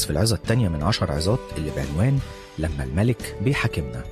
في العظة التانية من عشر عظات اللي بعنوان لما الملك بيحاكمنا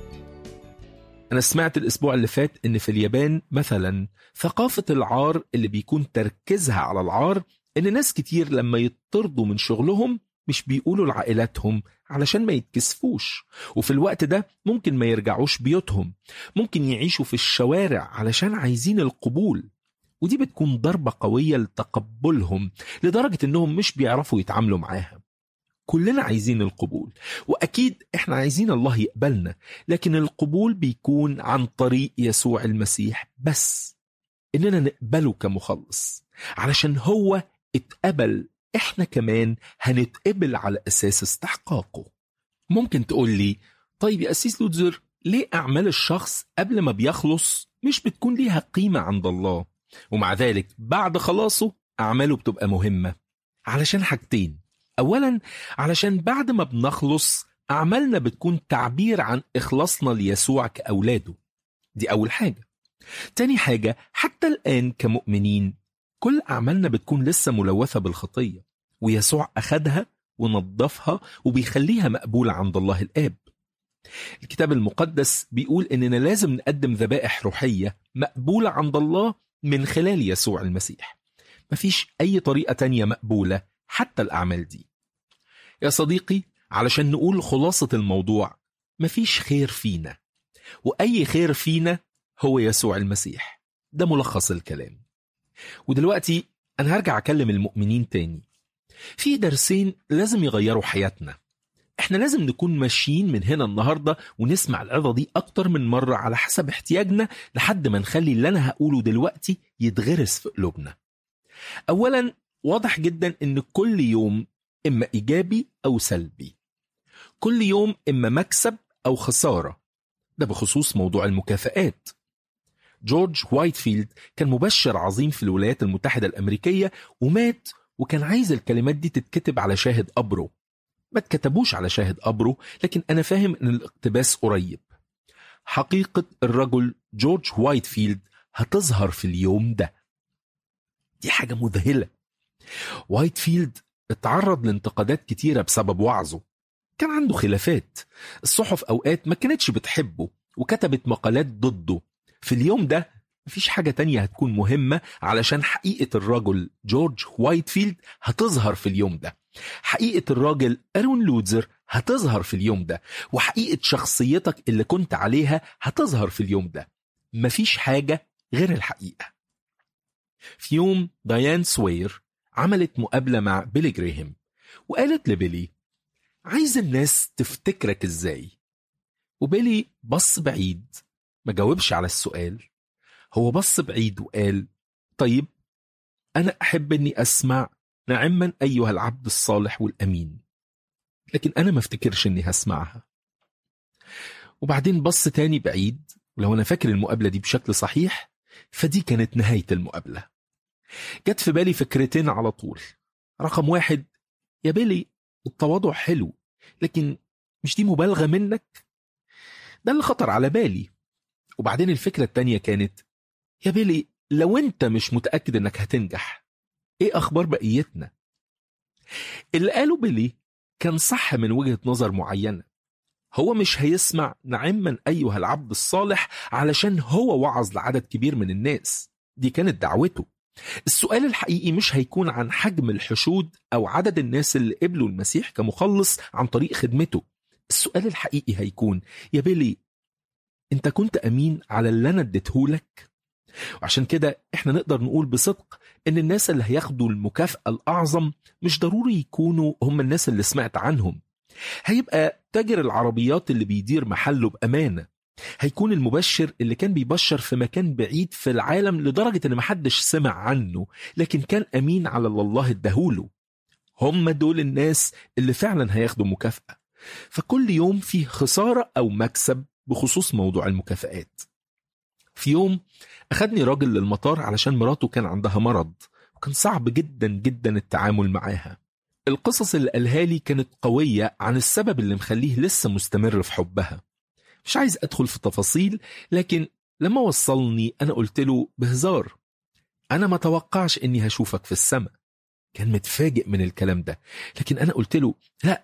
أنا سمعت الأسبوع اللي فات إن في اليابان مثلا ثقافة العار اللي بيكون تركيزها على العار إن ناس كتير لما يطردوا من شغلهم مش بيقولوا لعائلاتهم علشان ما يتكسفوش وفي الوقت ده ممكن ما يرجعوش بيوتهم ممكن يعيشوا في الشوارع علشان عايزين القبول ودي بتكون ضربة قوية لتقبلهم لدرجة إنهم مش بيعرفوا يتعاملوا معاها كلنا عايزين القبول واكيد احنا عايزين الله يقبلنا لكن القبول بيكون عن طريق يسوع المسيح بس اننا نقبله كمخلص علشان هو اتقبل احنا كمان هنتقبل على اساس استحقاقه ممكن تقول لي طيب يا اسيس لوتزر ليه اعمال الشخص قبل ما بيخلص مش بتكون ليها قيمه عند الله ومع ذلك بعد خلاصه اعماله بتبقى مهمه علشان حاجتين اولا علشان بعد ما بنخلص اعمالنا بتكون تعبير عن اخلاصنا ليسوع كاولاده دي اول حاجه تاني حاجه حتى الان كمؤمنين كل اعمالنا بتكون لسه ملوثه بالخطيه ويسوع اخدها ونظفها وبيخليها مقبوله عند الله الاب الكتاب المقدس بيقول اننا لازم نقدم ذبائح روحيه مقبوله عند الله من خلال يسوع المسيح مفيش اي طريقه تانية مقبوله حتى الأعمال دي يا صديقي علشان نقول خلاصة الموضوع مفيش خير فينا وأي خير فينا هو يسوع المسيح ده ملخص الكلام ودلوقتي أنا هرجع أكلم المؤمنين تاني في درسين لازم يغيروا حياتنا احنا لازم نكون ماشيين من هنا النهاردة ونسمع العظة دي أكتر من مرة على حسب احتياجنا لحد ما نخلي اللي أنا هقوله دلوقتي يتغرس في قلوبنا أولا واضح جدا ان كل يوم اما ايجابي او سلبي كل يوم اما مكسب او خساره ده بخصوص موضوع المكافآت جورج وايتفيلد كان مبشر عظيم في الولايات المتحدة الأمريكية ومات وكان عايز الكلمات دي تتكتب على شاهد قبره ما اتكتبوش على شاهد قبره لكن أنا فاهم أن الاقتباس قريب حقيقة الرجل جورج وايتفيلد هتظهر في اليوم ده دي حاجة مذهلة وايتفيلد اتعرض لانتقادات كتيرة بسبب وعظه كان عنده خلافات الصحف أوقات ما كانتش بتحبه وكتبت مقالات ضده في اليوم ده مفيش حاجة تانية هتكون مهمة علشان حقيقة الرجل جورج وايتفيلد هتظهر في اليوم ده حقيقة الراجل أرون لودزر هتظهر في اليوم ده وحقيقة شخصيتك اللي كنت عليها هتظهر في اليوم ده مفيش حاجة غير الحقيقة في يوم ديان سوير عملت مقابلة مع بيلي جريهام وقالت لبيلي عايز الناس تفتكرك ازاي وبيلي بص بعيد ما جاوبش على السؤال هو بص بعيد وقال طيب أنا أحب أني أسمع نعما أيها العبد الصالح والأمين لكن أنا ما افتكرش أني هسمعها وبعدين بص تاني بعيد ولو أنا فاكر المقابلة دي بشكل صحيح فدي كانت نهاية المقابلة جت في بالي فكرتين على طول رقم واحد يا بيلي التواضع حلو لكن مش دي مبالغة منك ده اللي خطر على بالي وبعدين الفكرة التانية كانت يا بيلي لو انت مش متأكد انك هتنجح ايه اخبار بقيتنا اللي قاله بيلي كان صح من وجهة نظر معينة هو مش هيسمع نعما أيها العبد الصالح علشان هو وعظ لعدد كبير من الناس دي كانت دعوته السؤال الحقيقي مش هيكون عن حجم الحشود أو عدد الناس اللي قبلوا المسيح كمخلص عن طريق خدمته السؤال الحقيقي هيكون يا بيلي انت كنت أمين على اللي أنا اديتهولك وعشان كده احنا نقدر نقول بصدق ان الناس اللي هياخدوا المكافأة الأعظم مش ضروري يكونوا هم الناس اللي سمعت عنهم هيبقى تاجر العربيات اللي بيدير محله بأمانة هيكون المبشر اللي كان بيبشر في مكان بعيد في العالم لدرجة ان محدش سمع عنه لكن كان أمين على اللي الله اداهوله هم دول الناس اللي فعلا هياخدوا مكافأة فكل يوم فيه خسارة أو مكسب بخصوص موضوع المكافآت في يوم أخدني راجل للمطار علشان مراته كان عندها مرض وكان صعب جدا جدا التعامل معاها القصص اللي قالها لي كانت قوية عن السبب اللي مخليه لسه مستمر في حبها مش عايز أدخل في تفاصيل لكن لما وصلني أنا قلت له بهزار أنا ما توقعش إني هشوفك في السماء كان متفاجئ من الكلام ده لكن أنا قلت له لا